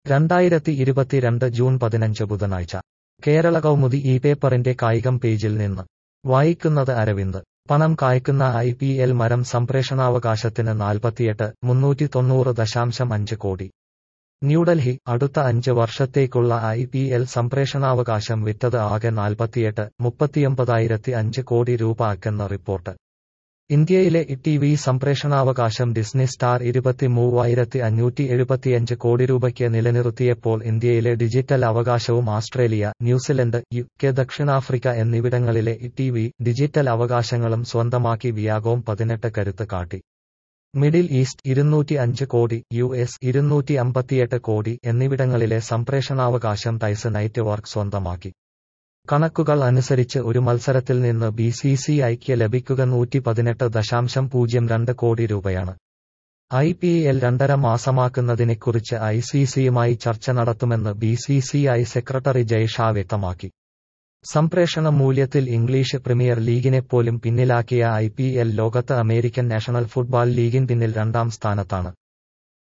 രണ്ടായിരത്തി ഇരുപത്തിരണ്ട് ജൂൺ പതിനഞ്ച് ബുധനാഴ്ച കേരള കൗമുദി ഈ പേപ്പറിന്റെ കായികം പേജിൽ നിന്ന് വായിക്കുന്നത് അരവിന്ദ് പണം കായ്ക്കുന്ന ഐ പി എൽ മരം സംപ്രേഷണാവകാശത്തിന് നാൽപ്പത്തിയെട്ട് മുന്നൂറ്റി തൊണ്ണൂറ് ദശാംശം അഞ്ച് കോടി ന്യൂഡൽഹി അടുത്ത അഞ്ച് വർഷത്തേക്കുള്ള ഐ പി എൽ സംപ്രേഷണാവകാശം വിറ്റത് ആകെ നാൽപ്പത്തിയെട്ട് മുപ്പത്തിയൊമ്പതായിരത്തി അഞ്ച് കോടി രൂപ അക്കെന്ന് റിപ്പോർട്ട് ഇന്ത്യയിലെ ടി വി സംപ്രേഷണാവകാശം ഡിസ്നി സ്റ്റാർ ഇരുപത്തി മൂവായിരത്തി അഞ്ഞൂറ്റി എഴുപത്തിയഞ്ച് കോടി രൂപയ്ക്ക് നിലനിർത്തിയപ്പോൾ ഇന്ത്യയിലെ ഡിജിറ്റൽ അവകാശവും ആസ്ട്രേലിയ ന്യൂസിലൻഡ് യു കെ ദക്ഷിണാഫ്രിക്ക എന്നിവിടങ്ങളിലെ ടി വി ഡിജിറ്റൽ അവകാശങ്ങളും സ്വന്തമാക്കി വിയാഗോം പതിനെട്ട് കരുത്ത് കാട്ടി മിഡിൽ ഈസ്റ്റ് ഇരുന്നൂറ്റി അഞ്ച് കോടി യു എസ് ഇരുന്നൂറ്റി അമ്പത്തിയെട്ട് കോടി എന്നിവിടങ്ങളിലെ സംപ്രേഷണാവകാശം ടൈസ് നൈറ്റ് വർക്ക് സ്വന്തമാക്കി കണക്കുകൾ അനുസരിച്ച് ഒരു മത്സരത്തിൽ നിന്ന് ബി സി സി ഐക്ക് ലഭിക്കുക നൂറ്റി പതിനെട്ട് ദശാംശം പൂജ്യം രണ്ട് കോടി രൂപയാണ് ഐ പി എൽ രണ്ടര മാസമാക്കുന്നതിനെക്കുറിച്ച് ഐ സി സിയുമായി ചർച്ച നടത്തുമെന്ന് B C C I secretary Jay Shah വ്യക്തമാക്കി സംപ്രേഷണ മൂല്യത്തിൽ ഇംഗ്ലീഷ് പ്രീമിയർ ലീഗിനെപ്പോലും പിന്നിലാക്കിയ ഐ പി എൽ ലോകത്ത് അമേരിക്കൻ നാഷണൽ ഫുട്ബോൾ ലീഗിൻ പിന്നിൽ രണ്ടാം സ്ഥാനത്താണ്